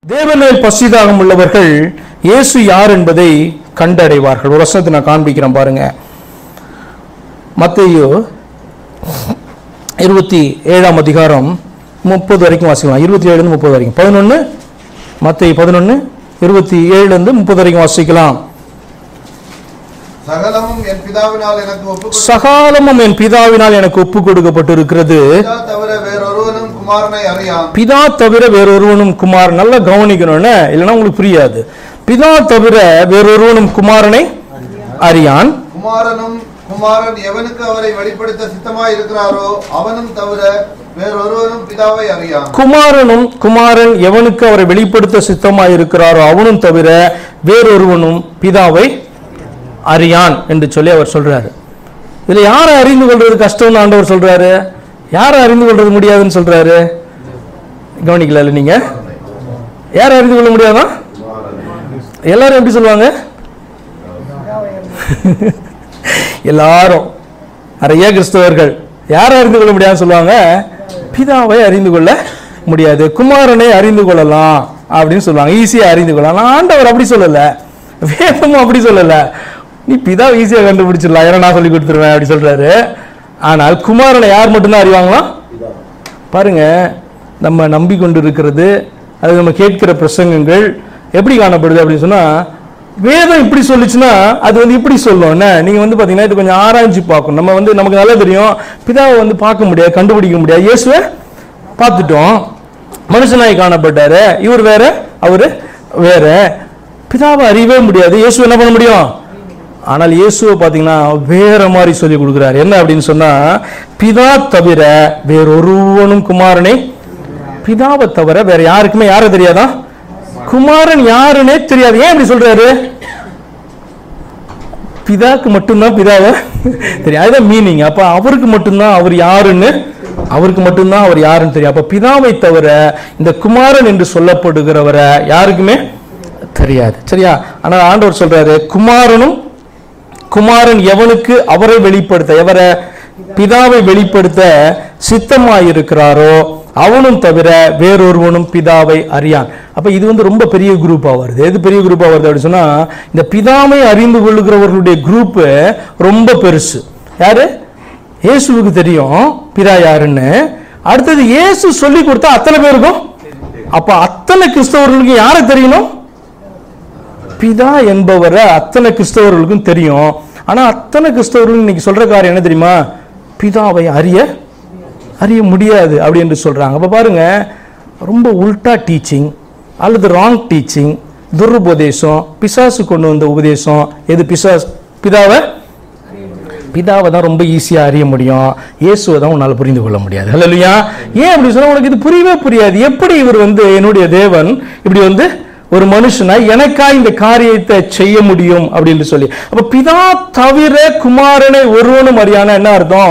தேவனில் பசிதாகம் உள்ளவர்கள் இயேசு யார் என்பதை கண்டடைவார்கள் ஒரு வசனத்தை நான் காண்பிக்கிறேன் பாருங்க மத்தேயு இருபத்தி ஏழாம் அதிகாரம் முப்பது வரைக்கும் வாசிக்கலாம் இருபத்தி ஏழுலேருந்து முப்பது வரைக்கும் பதினொன்று மத்தேயு பதினொன்று இருபத்தி ஏழுலேருந்து முப்பது வரைக்கும் வாசிக்கலாம் சகலமும் என் பிதாவினால் எனக்கு ஒப்பு சகாலமும் என் பிதாவினால் எனக்கு ஒப்பு கொடுக்கப்பட்டிருக்கிறது பிதா தவிர வேறொருவனும் குமாரனை அறியான் பிதா தவிர வேறொருவனும் குமார் நல்லா கவனிக்கணும்னு இல்லைன்னா உங்களுக்கு புரியாது பிதா தவிர வேறொருவனும் குமாரனை அறியான் குமாரனும் குமாரன் எவனுக்கு அவரை வெளிப்படுத்த சித்தமாய் இருக்கிறாரோ அவனும் தவிர வேறொருவனும் பிதாவை அறியான் குமாரனும் குமாரன் எவனுக்கு அவரை வெளிப்படுத்த சித்தமாய் இருக்கிறாரோ அவனும் தவிர வேறொருவனும் பிதாவை அறியான் என்று சொல்லி அவர் சொல்றாரு இதுல யாரை அறிந்து கொள்றது கஷ்டம்னு ஆண்டவர் சொல்றாரு யாரை அறிந்து கொள்றது முடியாதுன்னு சொல்றாரு கவனிக்கல நீங்க யாரை அறிந்து கொள்ள முடியாதா எல்லாரும் எப்படி சொல்லுவாங்க எல்லாரும் நிறைய கிறிஸ்தவர்கள் யாரை அறிந்து கொள்ள முடியாதுன்னு சொல்லுவாங்க பிதாவை அறிந்து கொள்ள முடியாது குமாரனை அறிந்து கொள்ளலாம் அப்படின்னு சொல்லுவாங்க ஈஸியா அறிந்து கொள்ளலாம் ஆனா ஆண்டவர் அப்படி சொல்லல வேதமும் அப்படி சொல்லல நீ பிதாவை ஈஸியா கண்டுபிடிச்சிடலாம் ஏன்னா நான் சொல்லி கொடுத்துருவேன் அப்படி சொல்றாரு ஆனால் குமாரனை யார் மட்டும்தான் அறிவாங்களாம் பாருங்க நம்ம நம்பிக்கொண்டு இருக்கிறது அது நம்ம கேட்கிற பிரசங்கங்கள் எப்படி காணப்படுது அப்படின்னு சொன்னா வேதம் இப்படி சொல்லுச்சுன்னா அது வந்து இப்படி சொல்லும் என்ன நீங்க வந்து பாத்தீங்கன்னா இது கொஞ்சம் ஆராய்ச்சி பார்க்கணும் நம்ம வந்து நமக்கு நல்லா தெரியும் பிதாவை வந்து பார்க்க முடியாது கண்டுபிடிக்க முடியாது இயேசுவை பார்த்துட்டோம் மனுஷனாய் காணப்பட்டாரு இவர் வேற அவரு வேற பிதாவை அறியவே முடியாது இயேசு என்ன பண்ண முடியும் ஆனால் இயேசுவை பார்த்தீங்கன்னா வேற மாதிரி சொல்லி கொடுக்குறாரு என்ன அப்படின்னு சொன்னா பிதா தவிர வேறொருவனும் குமாரனை பிதாவை தவிர வேற யாருக்குமே யாரை தெரியாதா குமாரன் யாருன்னே தெரியாது ஏன் இப்படி சொல்றாரு பிதாக்கு மட்டும்தான் பிதாவை தெரியும் அதுதான் மீனிங் அப்ப அவருக்கு மட்டும்தான் அவர் யாருன்னு அவருக்கு மட்டும்தான் அவர் யாருன்னு தெரியும் அப்ப பிதாவை தவிர இந்த குமாரன் என்று சொல்லப்படுகிறவரை யாருக்குமே தெரியாது சரியா ஆனால் ஆண்டவர் சொல்றாரு குமாரனும் குமாரன் எவனுக்கு அவரை வெளிப்படுத்த எவரை பிதாவை வெளிப்படுத்த சித்தமாயிருக்கிறாரோ அவனும் தவிர வேறொருவனும் பிதாவை அறியான் அப்ப இது வந்து ரொம்ப பெரிய குரூப்பா வருது எது பெரிய குரூப்பா வருது அப்படின்னு சொன்னா இந்த பிதாவை அறிந்து கொள்ளுகிறவர்களுடைய குரூப் ரொம்ப பெருசு யாரு இயேசுவுக்கு தெரியும் பிதா யாருன்னு அடுத்தது இயேசு சொல்லி கொடுத்தா அத்தனை பேருக்கும் அப்ப அத்தனை கிறிஸ்தவர்களுக்கு யாரை தெரியணும் பிதா என்பவரை அத்தனை கிறிஸ்தவர்களுக்கும் தெரியும் ஆனா அத்தனை கிறிஸ்தவர்கள் இன்னைக்கு சொல்ற காரியம் என்ன தெரியுமா பிதாவை அறிய அறிய முடியாது அப்படி என்று சொல்றாங்க அப்ப பாருங்க ரொம்ப உல்டா டீச்சிங் அல்லது ராங் டீச்சிங் துருபதேசம் பிசாசு கொண்டு வந்த உபதேசம் எது பிசாஸ் பிதாவை பிதாவை தான் ரொம்ப ஈஸியா அறிய முடியும் இயேசுவை தான் உன்னால புரிந்து கொள்ள முடியாது இல்லையா ஏன் அப்படி சொன்னா உனக்கு இது புரியவே புரியாது எப்படி இவர் வந்து என்னுடைய தேவன் இப்படி வந்து ஒரு மனுஷனா எனக்கா இந்த காரியத்தை செய்ய முடியும் அப்படின்னு சொல்லி அப்ப பிதா தவிர குமாரனை ஒருவனும் அறியானா என்ன அர்த்தம்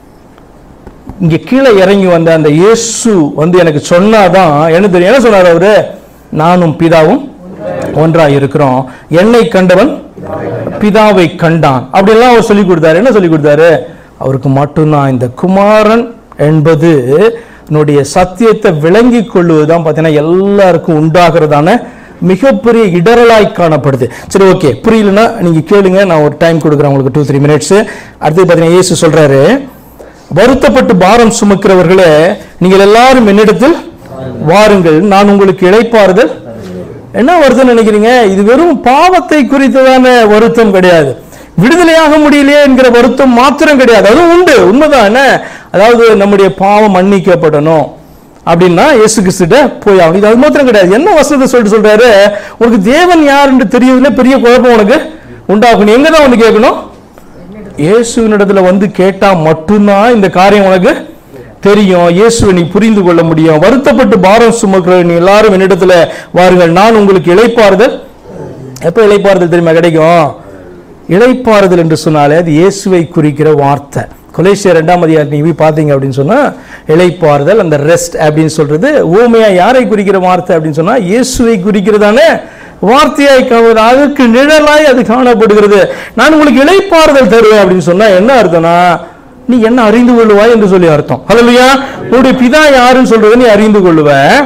இங்க கீழே இறங்கி வந்த அந்த இயேசு வந்து எனக்கு சொன்னாதான் என்ன தெரியும் என்ன சொன்னார் அவரு நானும் பிதாவும் ஒன்றா இருக்கிறோம் என்னை கண்டவன் பிதாவை கண்டான் அப்படியெல்லாம் அவர் சொல்லி கொடுத்தாரு என்ன சொல்லி கொடுத்தாரு அவருக்கு மட்டும்தான் இந்த குமாரன் என்பது என்னுடைய சத்தியத்தை விளங்கி கொள்வதுதான் பார்த்தீங்கன்னா எல்லாருக்கும் உண்டாகிறதான மிகப்பெரிய இடரலாய் காணப்படுது சரி ஓகே புரியலன்னா நீங்க கேளுங்க நான் ஒரு டைம் கொடுக்குறேன் உங்களுக்கு டூ த்ரீ மினிட்ஸ் அடுத்து பார்த்தீங்கன்னா இயேசு சொல்றாரு வருத்தப்பட்டு பாரம் சுமக்கிறவர்களே நீங்கள் எல்லாரும் என்னிடத்தில் வாருங்கள் நான் உங்களுக்கு இளைப்பாறுதல் என்ன வருத்தம் நினைக்கிறீங்க இது வெறும் பாவத்தை குறித்ததான வருத்தம் கிடையாது விடுதலையாக முடியலையே என்கிற வருத்தம் மாத்திரம் கிடையாது அதுவும் உண்டு உண்மைதான் என்ன அதாவது நம்முடைய பாவம் மன்னிக்கப்படணும் அப்படின்னா இயேசு கிறிஸ்துட்ட போய் ஆகணும் இது அது மாத்திரம் கிடையாது என்ன வசனத்தை சொல்லிட்டு சொல்றாரு உனக்கு தேவன் யாருன்னு தெரியறதுல பெரிய குழப்பம் உனக்கு உண்டாகணும் எங்க தான் வந்து கேட்கணும் இயேசுவினிடத்துல வந்து கேட்டா மட்டும்தான் இந்த காரியம் உனக்கு தெரியும் இயேசுவை நீ புரிந்து கொள்ள முடியும் வருத்தப்பட்டு பாரம் சுமக்கிற நீ எல்லாரும் என்னிடத்துல வாருங்கள் நான் உங்களுக்கு இளைப்பாறுதல் எப்ப இளைப்பாறுதல் தெரியுமா கிடைக்கும் இளைப்பாறுதல் என்று சொன்னாலே அது இயேசுவை குறிக்கிற வார்த்தை கொலேசியர் ரெண்டாம் அதிகாரம் நீ போய் பார்த்தீங்க அப்படின்னு சொன்னா இளைப்பாறுதல் அந்த ரெஸ்ட் அப்படின்னு சொல்றது ஊமையா யாரை குறிக்கிற வார்த்தை அப்படின்னு சொன்னா இயேசுவை குறிக்கிறதானே வார்த்தையாய் காணுவது அதற்கு நிழலாய் அது காணப்படுகிறது நான் உங்களுக்கு இளைப்பாறுதல் தருவேன் அப்படின்னு சொன்னா என்ன அர்த்தம்னா நீ என்ன அறிந்து கொள்ளுவாய் என்று சொல்லி அர்த்தம் ஹalleluya உன்னுடைய பிதா யாருன்னு சொல்றதை நீ அறிந்து கொள்ளுவ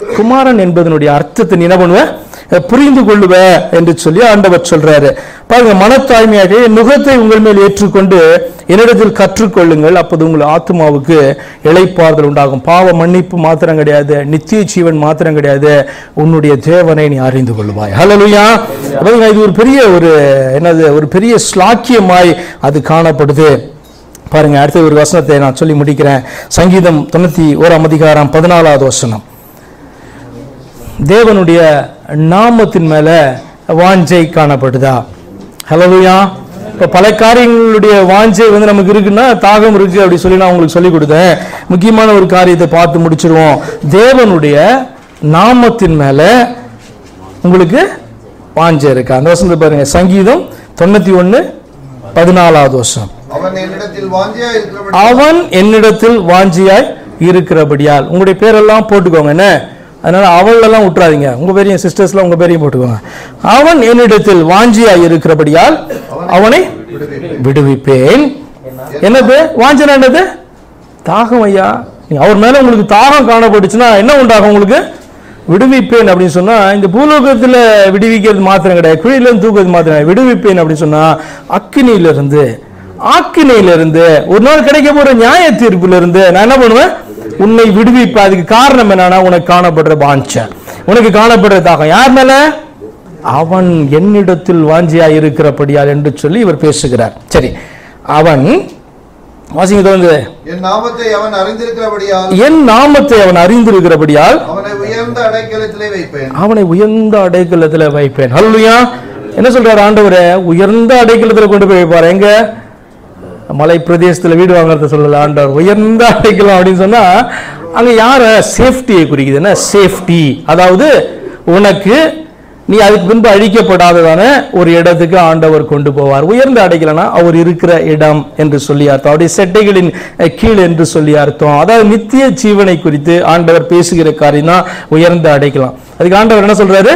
குமாரன் என்பதனுடைய அர்த்தத்தை நீ என்ன பண்ணுவ அஹ் புரிந்து கொள்ளுவ என்று சொல்லி ஆண்டவர் சொல்றாரு பாருங்க மனத்தாய்மையாக என் நுகத்தை உங்கள் மேல் ஏற்றுக்கொண்டு என்னிடத்தில் கற்றுக்கொள்ளுங்கள் அப்போது உங்கள் ஆத்மாவுக்கு இளைப்பாறுதல் உண்டாகும் பாவ மன்னிப்பு மாத்திரம் கிடையாது நித்திய ஜீவன் மாத்திரம் கிடையாது உன்னுடைய தேவனை நீ அறிந்து கொள்வாய் ஹalleluya பாருங்க இது ஒரு பெரிய ஒரு என்னது ஒரு பெரிய ஸ்லாக்கியமாய் அது காணப்படுது பாருங்க அடுத்த ஒரு வசனத்தை நான் சொல்லி முடிக்கிறேன் சங்கீதம் தொண்ணூத்தி ஓராம் அதிகாரம் பதினாலாவது வசனம் தேவனுடைய நாமத்தின் மேல வாஞ்சை காணப்படுதா ஹலோயா இப்போ பல காரியங்களுடைய வாஞ்சை வந்து நமக்கு இருக்குன்னா தாகம் இருக்கு அப்படி சொல்லி நான் உங்களுக்கு சொல்லி கொடுத்தேன் முக்கியமான ஒரு காரியத்தை பார்த்து முடிச்சிருவோம் தேவனுடைய நாமத்தின் மேல உங்களுக்கு வாஞ்சை இருக்கு அந்த வசனத்தை பாருங்க சங்கீதம் தொண்ணூத்தி ஒன்று பதினாலாவது வருஷம் அவன் என்னிடத்தில் வாஞ்சியா இருக்கிறபடி அவன் என்னிடத்தில் வாஞ்சியாய் இருக்கிறபடியால் உங்களுடைய பேரெல்லாம் போட்டுக்கோங்க என்ன அதனால அவள் எல்லாம் விட்டுறாதீங்க உங்க பேரையும் சிஸ்டர்ஸ்லாம் உங்க பேரையும் போட்டுக்கோங்க அவன் என்னிடத்தில் வாஞ்சியாய் இருக்கிறபடியால் அவனை விடுவிப்பேன் என்னது வாஞ்சனா என்னது தாகம் ஐயா நீ அவர் மேல உங்களுக்கு தாகம் காணப்பட்டுச்சுன்னா என்ன உண்டாகும் உங்களுக்கு விடுவிப்பேன் அப்படின்னு சொன்னா இந்த பூலோகத்துல விடுவிக்கிறது மாத்திரம் கிடையாது குழியில இருந்து தூக்குறது மாத்திரம் கிடையாது. விடுவிப்பேன் அப்படின்னு சொன்னா அக்கினியில இருந்து ஆக்கினையில இருந்து ஒரு நாள் கிடைக்க போற நியாய தீர்ப்புல இருந்து நான் என்ன பண்ணுவேன் உன்னை விடுவிப்பேன் அதுக்கு காரணம் என்னன்னா உனக்கு காணப்படுற வாஞ்சை உனக்கு காணப்படுற தாகம் யார் மேல அவன் என்னிடத்தில் வாஞ்சியா இருக்கிறபடியால் என்று சொல்லி இவர் பேசுகிறார் சரி அவன் வாசிங்க தொடர்ந்து என் நாமத்தை அவன் அறிந்திருக்கிறபடியால் என் நாமத்தை அவன் அறிந்திருக்கிறபடியால் அவனை உயர்ந்த அடைக்கலத்திலே வைப்பேன் அவனை உயர்ந்த அடைக்கலத்துல வைப்பேன் ஹல்லுயா என்ன சொல்றாரு ஆண்டவரே உயர்ந்த அடைக்கலத்துல கொண்டு போய் வைப்பார் எங்க மலை பிரதேசத்துல வீடு வாங்குறத சொல்லல ஆண்டவர் உயர்ந்த அடைக்கலம் அப்படின்னு சொன்னா அங்க யார சேஃப்டியை குறிக்குது என்ன சேஃப்டி அதாவது உனக்கு நீ அதுக்கு பின்பு அழிக்கப்படாததான ஒரு இடத்துக்கு ஆண்டவர் கொண்டு போவார் உயர்ந்த அடைக்கலனா அவர் இருக்கிற இடம் என்று சொல்லி அர்த்தம் அவருடைய செட்டைகளின் அஹ், கீழ் என்று சொல்லி அர்த்தம் அதாவது நித்திய ஜீவனை குறித்து ஆண்டவர் பேசுகிற காரியம் தான் உயர்ந்த அடைக்கலாம் அதுக்கு ஆண்டவர் என்ன சொல்றாரு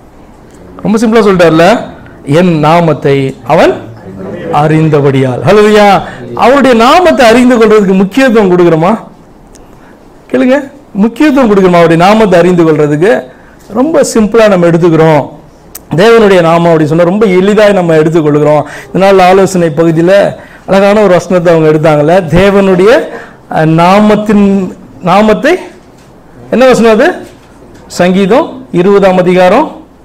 ரொம்ப சிம்பிளா சொல்றாருல என் நாமத்தை அவன் அறிந்தபடியால் ஹலோயா அவருடைய நாமத்தை அறிந்து கொள்றதுக்கு முக்கியத்துவம் கொடுக்குறோமா கேளுங்க முக்கியத்துவம் கொடுக்கணுமா அவருடைய நாமத்தை அறிந்து கொள்றதுக்கு ரொம்ப சிம்பிளா நம்ம எடுத்துக்கிறோம் தேவனுடைய நாமம் அப்படி சொன்னா ரொம்ப எளிதாக நம்ம எடுத்துக்கொள்கிறோம் இதனால் ஆலோசனை பகுதியில் அழகான ஒரு வசனத்தை அவங்க எடுத்தாங்கல்ல தேவனுடைய அஹ், நாமத்தின் நாமத்தை என்ன வசனம் அது சங்கீதம் இருபதாம் அதிகாரம்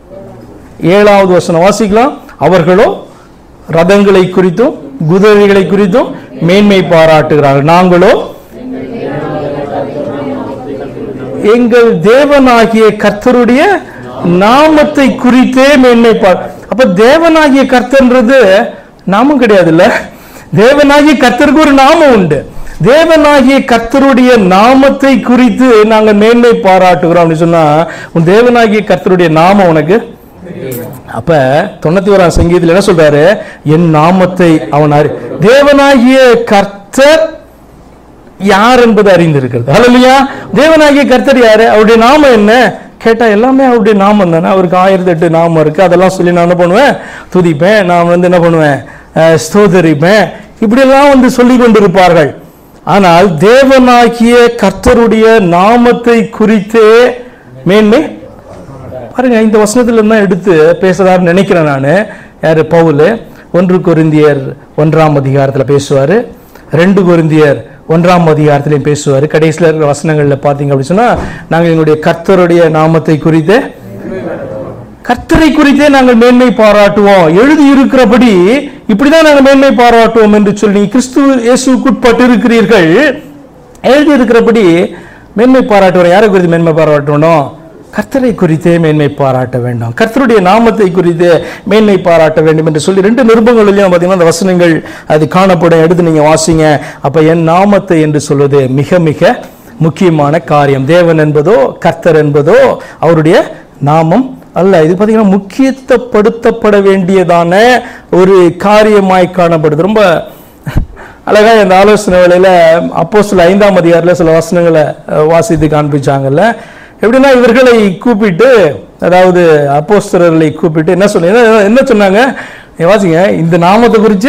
ஏழாவது வசனம் வாசிக்கலாம் அவர்களோ ரதங்களை குறித்தும் குதிரைகளை குறித்தும் மேன்மை பாராட்டுகிறார்கள் நாங்களோ எங்கள் தேவனாகிய கர்த்தருடைய நாமத்தை குறித்தே மேன்மை பார் அப்ப தேவனாகிய கர்த்தர்ன்றது நாமம் கிடையாதுல்ல தேவனாகிய கர்த்தருக்கு ஒரு நாமம் உண்டு தேவனாகிய கர்த்தருடைய நாமத்தை குறித்து நாங்க மேன்மை பாராட்டுகிறோம் அப்படின்னு சொன்னா உன் தேவனாகிய கர்த்தருடைய நாமம் உனக்கு அப்ப தொண்ணூத்தி ஓராம் சங்கீதத்தில் என்ன சொல்றாரு என் நாமத்தை அவன் அறி தேவனாகிய கர்த்தர் யார் என்பது அறிந்திருக்கிறது ஹalleluya தேவனாகிய கர்த்தர் யாரு அவருடைய நாமம் என்ன கேட்டா எல்லாமே அவருடைய நாமம் தானே அவருக்கு ஆயிரத்தி எட்டு நாமம் இருக்கு அதெல்லாம் சொல்லி நான் என்ன பண்ணுவேன் துதிப்பேன் நான் வந்து என்ன பண்ணுவேன் அஹ், ஸ்தோத்தரிப்பேன் இப்படியெல்லாம் வந்து சொல்லி கொண்டிருப்பார்கள் ஆனால் தேவனாகிய கர்த்தருடைய நாமத்தை குறித்தே மேன்மை பாருங்க இந்த வசனத்துல தான் எடுத்து பேசுறாருன்னு நினைக்கிறேன் நான் யாரு பவுல் ஒன்று கொரிந்தியர் ஒன்றாம் அதிகாரத்துல பேசுவாரு ரெண்டு கொரிந்தியர் ஒன்றாம் அதிகாரத்திலையும் பேசுவார் கடைசியில் இருக்கிற வசனங்களில் பார்த்தீங்க அப்படின்னு சொன்னா நாங்கள் எங்களுடைய கர்த்தருடைய நாமத்தை குறித்து கர்த்தரை குறித்தே நாங்கள் மேன்மை பாராட்டுவோம் எழுதி இருக்கிறபடி இப்படிதான் நாங்கள் மேன்மை பாராட்டுவோம் என்று சொல்லி கிறிஸ்து இயேசுக்குட்பட்டு இருக்கிறீர்கள் எழுதி இருக்கிறபடி மேன்மை பாராட்டுவோம் யாரை குறித்து மேன்மை பாராட்டணும் கர்த்தரை குறித்தே மேன்மை பாராட்ட வேண்டும் கர்த்தருடைய நாமத்தை குறித்து மேன்மை பாராட்ட வேண்டும் என்று சொல்லி ரெண்டு நிருபங்களிலும் பார்த்தீங்கன்னா அந்த வசனங்கள் அது காணப்படும் எடுத்து நீங்க வாசிங்க அப்ப என் நாமத்தை என்று சொல்வது மிக மிக முக்கியமான காரியம் தேவன் என்பதோ கர்த்தர் என்பதோ அவருடைய நாமம் அல்ல இது பார்த்தீங்கன்னா முக்கியத்துவப்படுத்தப்பட வேண்டியதான ஒரு காரியமாய் காணப்படுது ரொம்ப அழகா இந்த ஆலோசனை வேளையில அப்போ சில ஐந்தாம் அதிகாரத்தில் சில வசனங்களை அஹ், வாசித்து காண்பிச்சாங்கல்ல எப்படின்னா இவர்களை கூப்பிட்டு அதாவது அப்போஸ்தலர்களை கூப்பிட்டு என்ன சொன்ன என்ன- என்ன சொன்னாங்க நீங்க வாசிங்க இந்த நாமத்தை குறித்து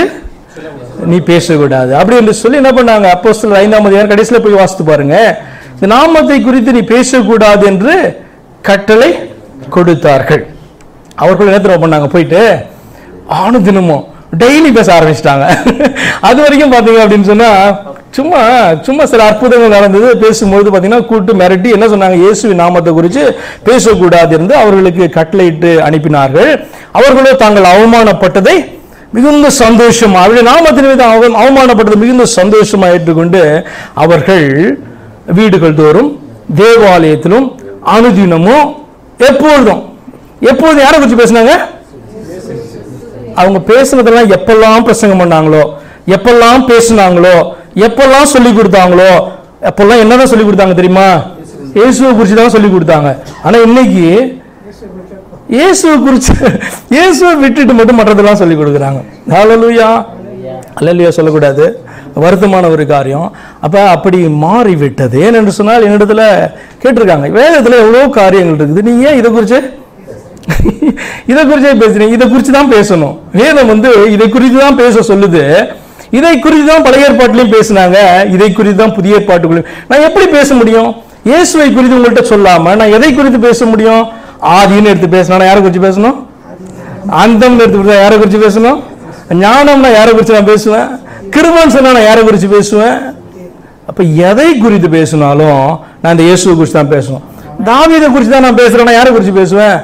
நீ பேசக்கூடாது அப்படி என்று சொல்லி என்ன பண்ணாங்க அப்போஸ்தலர் ஐந்தாம் அதிகாரம் கடைசியில் போய் வாசித்து பாருங்க இந்த நாமத்தை குறித்து நீ பேசக்கூடாது என்று கட்டளை கொடுத்தார்கள் அவர்கள் என்ன தெரியுமா பண்ணாங்க போயிட்டு ஆணு தினமும் டெய்லி பேச ஆரம்பிச்சிட்டாங்க அது வரைக்கும் பார்த்தீங்க அப்படின்னு சொன்னா சும்மா சும்மா சில அற்புதங்கள் நடந்தது பேசும்பொழுது பார்த்தீங்கன்னா கூட்டு மிரட்டி என்ன சொன்னாங்க இயேசு நாமத்தை குறித்து பேசக்கூடாது இருந்து அவர்களுக்கு கட்டளையிட்டு அனுப்பினார்கள் அவர்களோ தாங்கள் அவமானப்பட்டதை மிகுந்த சந்தோஷமா அவருடைய நாமத்தின் மீது அவ- அவமானப்பட்டது மிகுந்த சந்தோஷமா ஏற்றுக்கொண்டு அவர்கள் வீடுகள் தோறும் தேவாலயத்திலும் அனுதினமும் எப்பொழுதும் எப்பொழுதும் யாரை குறித்து பேசினாங்க அவங்க பேசுனதெல்லாம் எப்பெல்லாம் பிரசங்கம் பண்ணாங்களோ எப்பெல்லாம் பேசுனாங்களோ எப்பெல்லாம் சொல்லி கொடுத்தாங்களோ அப்பெல்லாம் என்னதான் சொல்லி கொடுத்தாங்க தெரியுமா இயேசுவை குறித்து தான் சொல்லி கொடுத்தாங்க ஆனா இன்னைக்கு இயேசுவை குறித்து இயேசுவை விட்டுட்டு மட்டும் மற்றதெல்லாம் சொல்லி கொடுக்குறாங்க ஹalleluya அல்லேலூயா சொல்லக்கூடாது வருத்தமான ஒரு காரியம் அப்ப அப்படி மாறி விட்டது ஏனென்று சொன்னால் என்னிடத்துல கேட்டிருக்காங்க வேதத்துல எவ்வளவு காரியங்கள் இருக்குது நீ ஏன் இதை குறித்து இதை குறிச்சே பேசுறீங்க இதை குறித்து தான் பேசணும் வேதம் வந்து இதை குறித்து தான் பேச சொல்லுது இதை குறித்து தான் பழைய ஏற்பாட்டிலையும் பேசினாங்க இதை குறித்து தான் புதிய ஏற்பாட்டுக்குள்ளையும் நான் எப்படி பேச முடியும் இயேசுவை குறித்து உங்கள்கிட்ட சொல்லாம நான் எதை குறித்து பேச முடியும் ஆதின்னு எடுத்து பேசினா நான் யாரை குறித்து பேசணும் அந்தம்னு எடுத்து கொடுத்தா யாரை குறித்து பேசணும் ஞானம்னா யாரை குறித்து நான் பேசுவேன் கிருபன் சொன்னா நான் யாரை குறித்து பேசுவேன் அப்ப எதை குறித்து பேசினாலும் நான் இந்த இயேசுவை குறித்து தான் பேசணும் தாவீதை குறித்து தான் நான் பேசுறேன் நான் யாரை குறித்து பேசுவேன்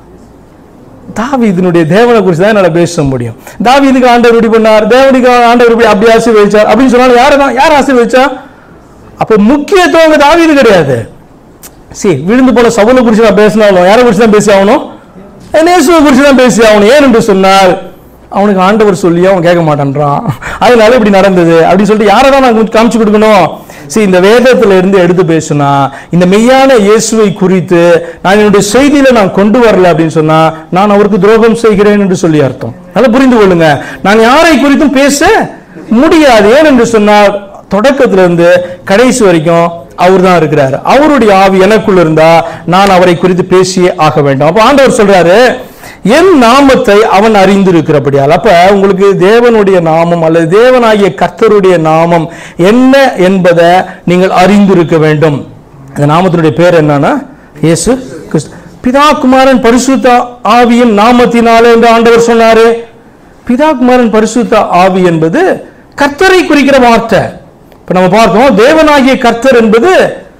தாவீதினுடைய தேவனை குறித்து தான் என்னால் பேச முடியும் தாவீதுக்கு ஆண்டவர் இப்படி பண்ணார் தேவனுக்கு ஆண்டவர் இப்படி அப்படி ஆசீர்வதிச்சார் அப்படின்னு சொன்னாலும் யாரை தான் யார் ஆசீர்வதிச்சா அப்போ முக்கியத்துவம் அங்க தாவீது கிடையாது சரி விழுந்து போன சவுலை குறித்து நான் பேசினாலும் யாரை குறித்து தான் பேசி ஆகணும் நேசுவை குறித்து தான் பேசி ஆகணும் ஏன் என்று சொன்னால் அவனுக்கு ஆண்டவர் சொல்லி அவன் கேட்க மாட்டேன்றான் அதனால இப்படி நடந்தது அப்படின்னு சொல்லிட்டு யாரை தான் நான் காமிச்சு கொடுக்கணும் சரி இந்த வேதத்துல இருந்து எடுத்து பேசுனா இந்த மெய்யான இயேசுவை குறித்து நான் என்னுடைய செய்தியில நான் கொண்டு வரல அப்படின்னு சொன்னா நான் அவருக்கு துரோகம் செய்கிறேன் என்று சொல்லி அர்த்தம் நல்லா புரிந்து கொள்ளுங்க நான் யாரை குறித்தும் பேச முடியாது ஏன் என்று சொன்னால் தொடக்கத்துல இருந்து கடைசி வரைக்கும் அவர் தான் இருக்கிறார் அவருடைய ஆவி எனக்குள்ள இருந்தா நான் அவரை குறித்து பேசியே ஆக வேண்டும் அப்ப ஆண்டவர் சொல்றாரு என் நாமத்தை அவன் அறிந்திருக்கிறபடியால் அப்ப உங்களுக்கு தேவனுடைய நாமம் அல்லது தேவனாகிய கர்த்தருடைய நாமம் என்ன என்பதை நீங்கள் அறிந்திருக்க வேண்டும் அந்த நாமத்தினுடைய பேர் என்னன்னா இயேசு கிறிஸ்து பிதா குமாரன் பரிசுத்த ஆவியின் நாமத்தினாலே என்று ஆண்டவர் சொன்னாரு பிதா குமாரன் பரிசுத்த ஆவி என்பது கர்த்தரை குறிக்கிற வார்த்தை இப்ப நம்ம பார்த்தோம் தேவனாகிய கர்த்தர் என்பது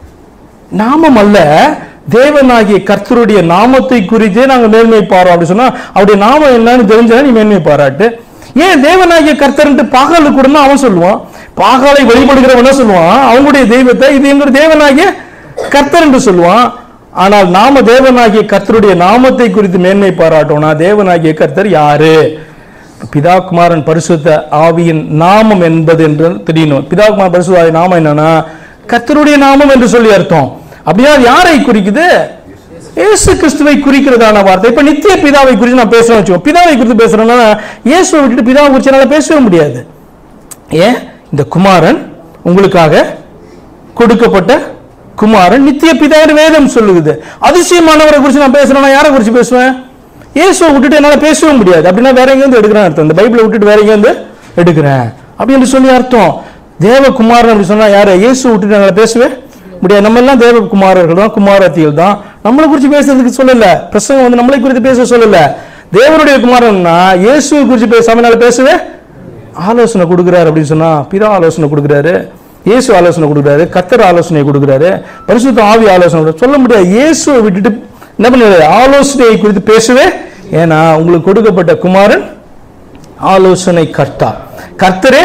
நாமம் அல்ல தேவனாகிய கர்த்தருடைய நாமத்தை குறித்தே நாங்க மேன்மை பாரோம் அப்படி சொன்னா அவருடைய நாமம் என்னன்னு தெரிஞ்சா நீ மேன்மை பாராட்டு ஏன் தேவனாகிய கர்த்தர்ன்ட்டு பாகாலு கூட அவன் சொல்லுவான் பாகாலை வழிபடுகிறவன சொல்லுவான் அவங்களுடைய தெய்வத்தை இது எங்களுடைய தேவனாகிய கர்த்தர் என்று சொல்லுவான் ஆனால் நாம தேவனாகிய கர்த்தருடைய நாமத்தை குறித்து மேன்மை பாராட்டோம்னா தேவனாகிய கர்த்தர் யாரு பிதா குமாரன் பரிசுத்த ஆவியின் நாமம் என்பது என்று தெரியணும் பிதா குமாரன் பரிசுத்த ஆவியின் நாமம் என்னன்னா கர்த்தருடைய நாமம் என்று சொல்லி அர்த்தம் அப்படியா அது யாரை குறிக்குது இயேசு கிறிஸ்துவை குறிக்கிறதான வார்த்தை இப்ப நித்திய பிதாவை குறித்து நான் பேசுறேன் வச்சுக்கோ பிதாவை குறித்து பேசுறேன்னா இயேசுவை விட்டுட்டு பிதாவை குறித்து என்னால பேசவே முடியாது ஏன் இந்த குமாரன் உங்களுக்காக கொடுக்கப்பட்ட குமாரன் நித்திய பிதாவின் வேதம் சொல்லுது அதிசயமானவரை குறித்து நான் பேசுறேன்னா யாரை குறித்து பேசுவேன் இயேசுவை விட்டுட்டு என்னால பேசவே முடியாது அப்படின்னா வேற எங்க இருந்து எடுக்கிறேன் அர்த்தம் இந்த பைபிளை விட்டுட்டு வேற எங்க இருந்து எடுக்கிறேன் அப்படி என்று சொல்லி அர்த்தம் தேவகுமாரன் அப்படி சொன்னா யாரு இயேசு விட்டுட்டு என்னால பேசவே முடியாது நம்ம எல்லாம் தேவகுமாரர்கள் தான் குமாரத்திகள் தான் நம்மளை குறித்து பேசுறதுக்கு சொல்லல பிரசங்கம் வந்து நம்மளை குறித்து பேச சொல்லல தேவனுடைய குமாரன்னா இயேசுவை குறித்து பேசாம என்னால பேசவே ஆலோசனை கொடுக்குறாரு அப்படின்னு சொன்னா பிதா ஆலோசனை கொடுக்குறாரு இயேசு ஆலோசனை கொடுக்குறாரு கத்தர் ஆலோசனை கொடுக்குறாரு பரிசுத்த ஆவி ஆலோசனை கொடுக்குறாரு. சொல்ல முடியாது இயேசுவை விட்டுட்டு என்ன பண்ணுறாரு ஆலோசனையை குறித்து பேசவே ஏன்னா உங்களுக்கு கொடுக்கப்பட்ட குமாரன் ஆலோசனை கர்த்தா கர்த்தரே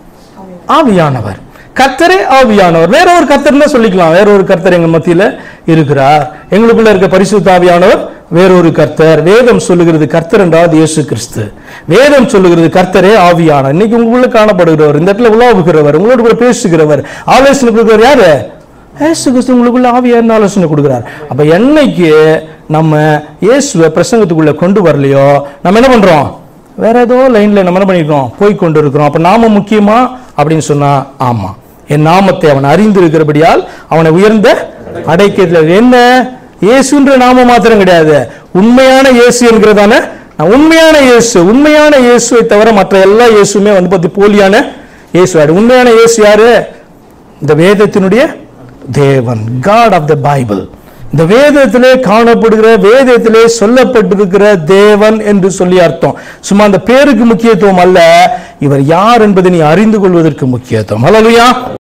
ஆவியானவர் கர்த்தரே ஆவியானவர் வேற ஒரு கர்த்தர்னா சொல்லிக்கலாம் வேற ஒரு கர்த்தர் எங்க மத்தியில இருக்கிறார் எங்களுக்குள்ள இருக்க பரிசுத்த ஆவியானவர் வேறொரு கர்த்தர் வேதம் சொல்லுகிறது கர்த்தர் என்றால் இயேசு கிறிஸ்து வேதம் சொல்லுகிறது கர்த்தரே ஆவியானவர் இன்னைக்கு உங்களுக்குள்ள காணப்படுகிறவர் இந்த இடத்துல உலாவுகிறவர் உங்களோட கூட பேசுகிறவர் ஆலோசனை கொடுக்கிறவர் யாரு இயேசு கிறிஸ்து உங்களுக்குள்ள ஆவியான ஆலோசனை கொடுக்கிறார் அப்ப என்னைக்கு நம்ம இயேசுவை பிரசங்கத்துக்குள்ள கொண்டு வரலையோ நம்ம என்ன பண்றோம் வேற ஏதோ லைன்ல நம்ம என்ன பண்ணிருக்கோம் போய் கொண்டு இருக்கிறோம் அப்ப நாம முக்கியமா அப்படின்னு சொன்னா ஆமா என் நாமத்தை அவன் அறிந்திருக்கிறபடியால் அவனை உயர்ந்த அடைக்கிறதுல என்ன இயேசுன்ற நாமம் மாத்திரம் கிடையாது உண்மையான இயேசு என்கிறதான நான் உண்மையான இயேசு உண்மையான இயேசுவை தவிர மற்ற எல்லா இயேசுமே வந்து பத்தி போலியான இயேசு ஆயிடு. உண்மையான இயேசு யாரு இந்த வேதத்தினுடைய தேவன் காட் ஆஃப் த பைபிள் இந்த வேதத்திலே காணப்படுகிற வேதத்திலே சொல்லப்பட்டிருக்கிற தேவன் என்று சொல்லி அர்த்தம் சும்மா அந்த பேருக்கு முக்கியத்துவம் அல்ல இவர் யார் என்பதை நீ அறிந்து கொள்வதற்கு முக்கியத்துவம் ஹalleluya